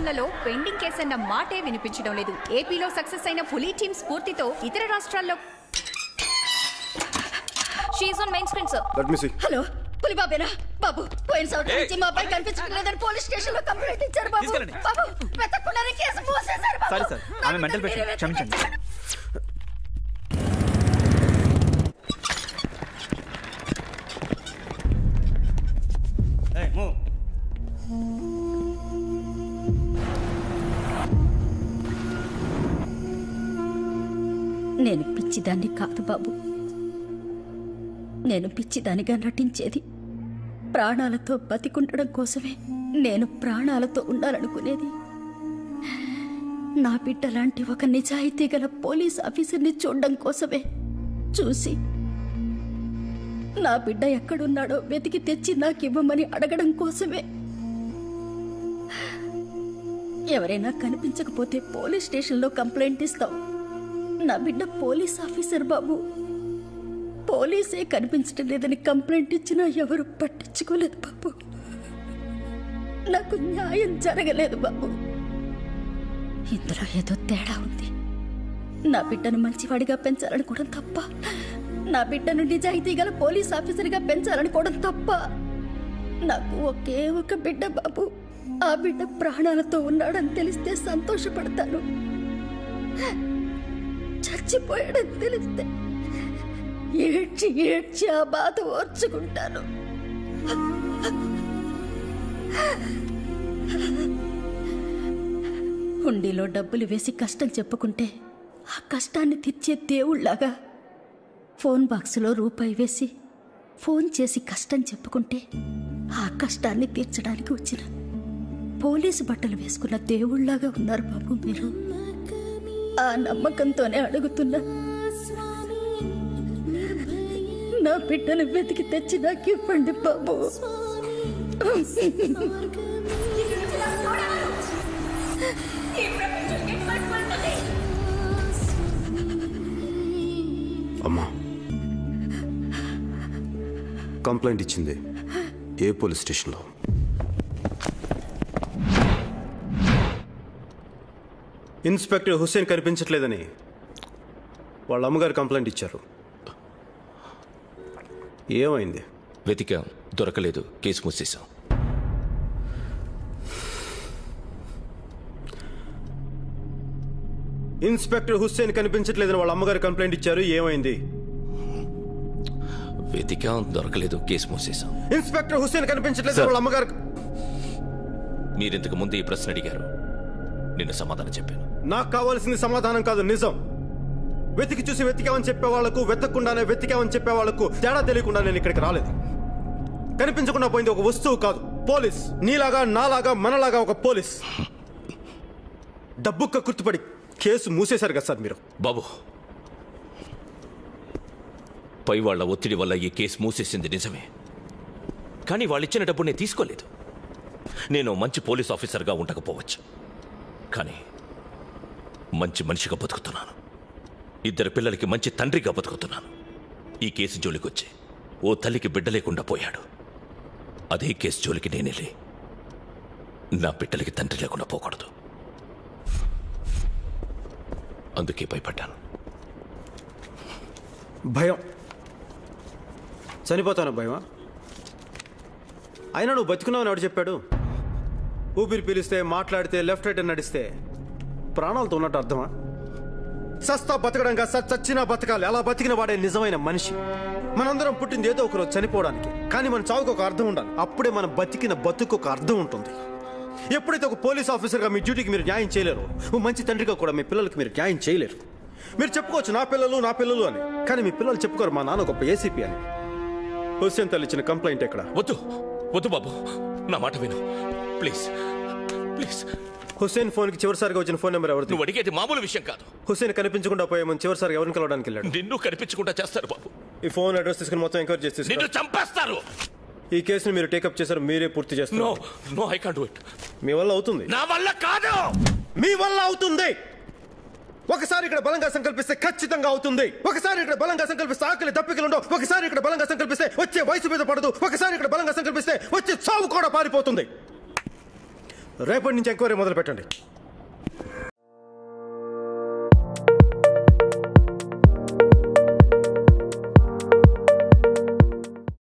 స్టేషన్లలో pending case అన్న మాటే వినిపించడం లేదు ఏపీలో సక్సెస్ అయిన పులి టీమ్ స్ఫూర్తితో ఇతర రాష్ట్రాల్లో షీఈ్ on main screen sir let me see hello పులి బాబేనా బాబు పోయిన సంవత్సరం నుంచి మా అబ్బాయి కనిపించడం లేదని పోలీస్ స్టేషన్ లో కంప్లైంట్ ఇచ్చారు బాబు తీసుకెళ్ళండి. బాబు వెతకుండానే కేసు మూసేశారు బాబు సారీ సార్ ఆమె మెంటల్ పేషెంట్ క్షమించండి నేను పిచ్చిదాన్ని కాదు బాబు నేను పిచ్చిదానిగా నటించేది ప్రాణాలతో బతికుండడం కోసమే నేను ప్రాణాలతో ఉండాలనుకునేది నా బిడ్డ లాంటి ఒక నిజాయితీ గల పోలీస్ ఆఫీసర్ని చూడడం కోసమే చూసి నా బిడ్డ ఎక్కడున్నాడో వెతికి తెచ్చి నాకు ఇవ్వమని అడగడం కోసమే ఎవరైనా కనిపించకపోతే పోలీస్ స్టేషన్లో కంప్లైంట్ ఇస్తాం నా బిడ్డ పోలీస్ ఆఫీసర్ బాబు పోలీసే కనిపించడం లేదని కంప్లైంట్ ఇచ్చినా ఎవరు పట్టించుకోలేదు బాబు నాకు న్యాయం జరగలేదు బాబు ఇందులో ఏదో తేడా ఉంది నా బిడ్డను మంచివాడిగా పెంచాలనుకోవడం తప్ప నా బిడ్డను నిజాయితీ గల పోలీస్ ఆఫీసర్గా పెంచాలనుకోవడం తప్ప నాకు ఒకే ఒక బిడ్డ బాబు ఆ బిడ్డ ప్రాణాలతో ఉన్నాడని తెలిస్తే సంతోషపడతాను చచ్చిపోయాడని తెలిస్తే ఏడ్చి ఏడ్చి ఆ బాధ ఓర్చుకుంటాను హుండీలో డబ్బులు వేసి కష్టం చెప్పుకుంటే ఆ కష్టాన్ని తీర్చే దేవుళ్లాగా ఫోన్ బాక్సులో రూపాయి వేసి ఫోన్ చేసి కష్టం చెప్పుకుంటే ఆ కష్టాన్ని తీర్చడానికి వచ్చిన పోలీసు బట్టలు వేసుకున్న దేవుళ్లాగా ఉన్నారు బాబు మీరు ఆ నమ్మకంతోనే అడుగుతున్నా నా బిడ్డను వెతికి తెచ్చి నాకు ఇవ్వండి బాబు అమ్మా కంప్లైంట్ ఇచ్చింది ఏ పోలీస్ స్టేషన్లో ఇన్స్పెక్టర్ హుస్సేన్ కనిపించట్లేదని వాళ్ళ అమ్మగారు కంప్లైంట్ ఇచ్చారు ఏమైంది వెతికాం దొరకలేదు కేసు మూసేశాం ఇన్స్పెక్టర్ హుస్సేన్ కనిపించట్లేదని వాళ్ళ అమ్మగారు కంప్లైంట్ ఇచ్చారు ఏమైంది వెతికాం దొరకలేదు కేసు మూసేశాం ఇన్స్పెక్టర్ హుస్సేన్ కనిపించట్లేదు సార్. వాళ్ళ అమ్మగారు మీరింతకు ముందు ఈ ప్రశ్న అడిగారు నిన్ను సమాధానం చెప్పాను నాకు కావాల్సింది సమాధానం కాదు నిజం వెతికి చూసి వెతికామని చెప్పే వాళ్లకు వెతకకుండానే వెతికామని చెప్పే వాళ్లకు తేడా తెలియకుండా నేను ఇక్కడికి రాలేదు కనిపించకుండా పోయింది ఒక వస్తువు కాదు పోలీస్ నీలాగా నాలాగా మనలాగా ఒక పోలీస్ డబ్బు కక్కుర్తిపడి కేసు మూసేశారు కదా సార్ మీరు బాబు పై వాళ్ళ ఒత్తిడి వల్ల ఈ కేసు మూసేసింది నిజమే కానీ వాళ్ళు ఇచ్చిన డబ్బు నేను తీసుకోలేదు నేను మంచి పోలీస్ ఆఫీసర్గా ఉండకపోవచ్చు కానీ మంచి మనిషిగా బతుకుతున్నాను ఇద్దరు పిల్లలకి మంచి తండ్రిగా బతుకుతున్నాను ఈ కేసు జోలికి వచ్చి ఓ తల్లికి బిడ్డ లేకుండా పోయాడు అదే కేసు జోలికి నేనెళ్ళి నా బిడ్డలకి తండ్రి లేకుండా పోకూడదు అందుకే భయపడ్డాను భయం చనిపోతాను భయమా అయినా నువ్వు బతుకున్నావు ఎవడు చెప్పాడు ఊపిరి పీలిస్తే మాట్లాడితే లెఫ్ట్ రైట్ అని నడిస్తే ప్రాణాలతో ఉన్నట్టు అర్థమా సస్తా బతకడం కాదు స- చచ్చినా బతకాలి అలా బతికిన వాడే నిజమైన మనిషి మనందరం పుట్టింది ఏదో ఒకరోజు చనిపోవడానికి కానీ మన చావుకు ఒక అర్థం ఉండాలి అప్పుడే మన బతికిన బతుకు ఒక అర్థం ఉంటుంది ఎప్పుడైతే ఒక పోలీస్ ఆఫీసర్గా మీ డ్యూటీకి మీరు న్యాయం చేయలేరు ఓ మంచి తండ్రిగా కూడా మీ పిల్లలకి మీరు న్యాయం చేయలేరు మీరు చెప్పుకోవచ్చు నా పిల్లలు నా పిల్లలు అని కానీ మీ పిల్లలు చెప్పుకోరు మా నాన్న గొప్ప ఏసీపీ అని హుస్సేన్ తల్లి ఇచ్చిన కంప్లైంట్ ఎక్కడ వద్దు వద్దు బాబు నా మాట విను ప్లీజ్ ప్లీజ్ హుస్సేన్ ఫోన్కి చివరిసారిగా వచ్చిన ఫోన్ నెంబర్ ఎవరిది నువ్వు అడిగేది మామూలు విషయం కాదు హుస్సేన్ కనిపించకుండా పోయామని చివరిసారి ఎవరిని కలవడానికి వెళ్ళాడు నిన్ను కనిపించకుండా చేస్తారు బాబు ఈ ఫోన్ అడ్రస్ తీసుకుని మొత్తం ఎంక్వైరీ చేసి నిన్ను తీసుకురా. చంపేస్తారు ఈ కేసుని మీరు టేకప్ చేశారు మీరే పూర్తి నో చేస్తున్నారు no I can't do it మీ వల్ల అవుతుంది నా వల్ల కాదు మీ వల్ల అవుతుంది ఒకసారి ఇక్కడ బలంగా సంకల్పిస్తే ఖచ్చితంగా అవుతుంది ఒకసారి ఇక్కడ బలంగా సంకల్పిస్తే ఆకలి దప్పికలు ఉండవు ఒకసారి ఇక్కడ బలంగా సంకల్పిస్తే వచ్చే వయసు మీద పడదు ఒకసారి ఇక్కడ బలంగా సంకల్పిస్తే వచ్చే చావు కూడా పారిపోతుంది రేపటి నుంచి ఎంక్వైరీ మొదలు పెట్టండి